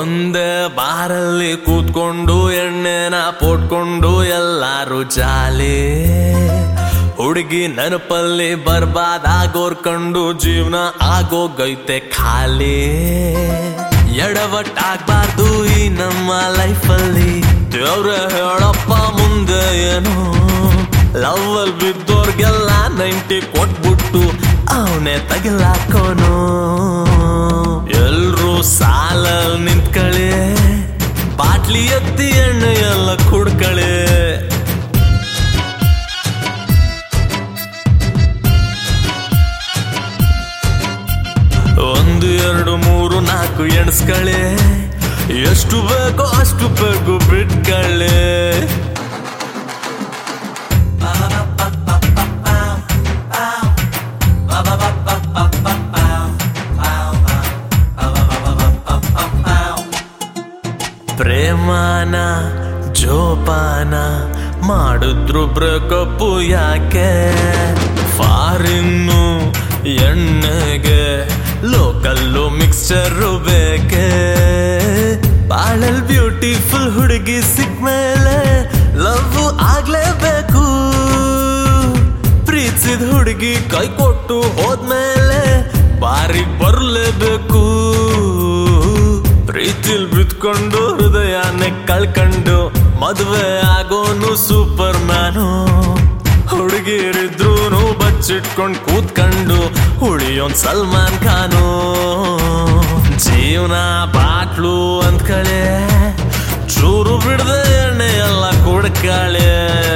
ಒಂದೇ ಬಾರಲ್ಲಿ ಕೂತ್ಕೊಂಡು ಎಣ್ಣೆನ ಪೋಟ್ಕೊಂಡು ಎಲ್ಲಾರು ಜಾಲಿ ಹುಡುಗಿ ನೆನಪಲ್ಲಿ ಬರ್ಬಾದಾಗೋರ್ ಕಂಡು ಜೀವನ ಆಗೋಗೈತೆ ಖಾಲಿ ಎಡವಟ್ಟಾಗ್ಬಾರ್ದು ಈ ನಮ್ಮ ಲೈಫಲ್ಲಿ ದೇವ್ರ ಹೇಳಪ್ಪ ಮುಂದೆ ಏನು ಲವ್ ಅಲ್ಲಿ ಬಿದ್ದೋರ್ಗೆಲ್ಲ ನೈಂಟಿ ಕೊಟ್ಬಿಟ್ಟು ಅವನೇ ತಗಲಾಕೋನು ಎಲ್ರೂ ಸಾಲಲ್ ನಿಂತ್ಕಳಿ ಬಾಟ್ಲಿ ಎತ್ತಿ ಎಣ್ಣೆ ಎಲ್ಲ ಕುಡ್ಕಳಿ ಒಂದು ಎರಡು ಮೂರು ನಾಲ್ಕು ಎಣಿಸ್ಕಳೆ ಎಷ್ಟು ಬೇಕೋ ಅಷ್ಟು ಬೇಕು ಬಿಟ್ಕಳೆ ಪ್ರೇಮಾನ ಜೋಪಾನ ಮಾಡಿದ್ರು ಬ್ರೇಕಪ್ಪು ಯಾಕೆ ಫಾರಿನ್ನು ಎಣ್ಣೆಗೆ ಲೋಕಲ್ಲು ಮಿಕ್ಸ್ಚರು ಬೇಕೆ ಬಾಳಲ್ ಬ್ಯೂಟಿಫುಲ್ ಹುಡುಗಿ ಸಿಕ್ಮೇಲೆ ಲವ್ ಆಗ್ಲೇಬೇಕು ಪ್ರೀತಿಸಿದ ಹುಡುಗಿ ಕೈ ಕೊಟ್ಟು ಹೋದ್ಮೇಲೆ ಬಾರಿ ಬರ್ಲೇಬೇಕು ಪ್ರೀತಿಲ್ ಬಿತ್ಕೊಂಡು ಹೃದಯನೇ ಕಳ್ಕೊಂಡು ಮದುವೆ ಆಗೋನು ಸೂಪರ್ ಮ್ಯಾನು ಹುಡುಗಿರಿದ್ರು ಬಚ್ಚಿಟ್ಕೊಂಡ್ ಕೂತ್ಕೊಂಡು ಉಳಿಯೋನ್ ಸಲ್ಮಾನ್ ಖಾನು ಜೀವನ ಬಾಟ್ಲು ಅಂದ್ ಕಳೆ ಚೂರು ಬಿಡದೆ ಎಣ್ಣೆ ಎಲ್ಲ ಕುಡ್ಕಳೆ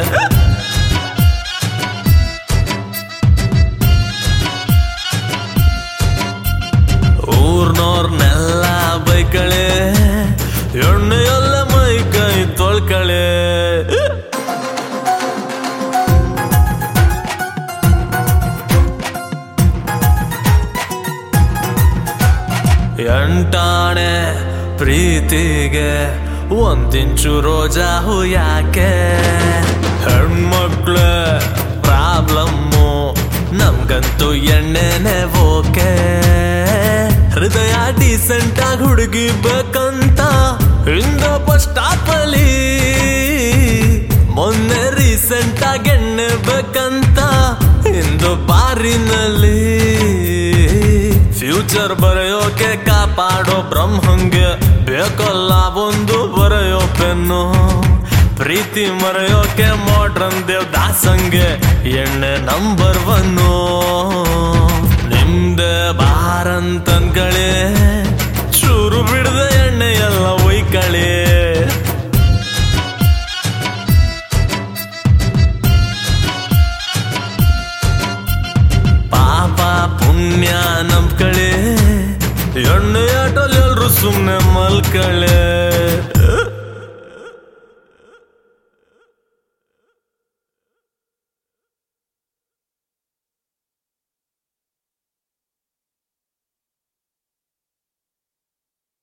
ಊರ್ನೋರ್ನೆಲ್ಲ ಬೈಕಳೆ ಎಣ್ಣೆಯಲ್ಲ ಮೈ ಕೈ ತೊಳ್ಕಳೆ ಎಂಟಾಣೆ ಪ್ರೀತಿಗೆ ಒಂದಿಂಚು ರೋಜಾ ಹೂ ಯಾಕೆ ಹೆಣ್ಮಕ್ಳೆ ಪ್ರಾಬ್ಲಮ್ಮು ನಮ್ಗಂತೂ ಎಣ್ಣೆನೆ ಓಕೆ ಹೃದಯ ಡೀಸೆಂಟ್ ಆಗಿ ಹುಡುಗಿ ಬೇಕಂತ ಹಿಂದ ಬಸ್ ಸ್ಟಾಪ್ ಅಲ್ಲಿ ಮೊನ್ನೆ ರೀಸೆಂಟ್ ಆಗಿ ಎಣ್ಣೆ ಬೇಕಂತ ಇಂದು ಬಾರಿನಲ್ಲಿ ಫ್ಯೂಚರ್ ಬರೆಯೋಕೆ ಕಾಪಾಡೋ ಬ್ರಹ್ಮಂಗೆ ಬೇಕಲ್ಲ ಒಂದು ಬರೆಯೋ ಪೆನ್ನು ಪ್ರೀತಿ ಮರೆಯೋಕೆ ಮಾಡ್ರನ್ ದೇವ್ ದಾಸಂಗೆ ಎಣ್ಣೆ ನಂಬರ್ ಒನ್ನು ನಿಮ್ದೆ ಬಾರಂತನ್ಗಳೇ ಚೂರು ಬಿಡ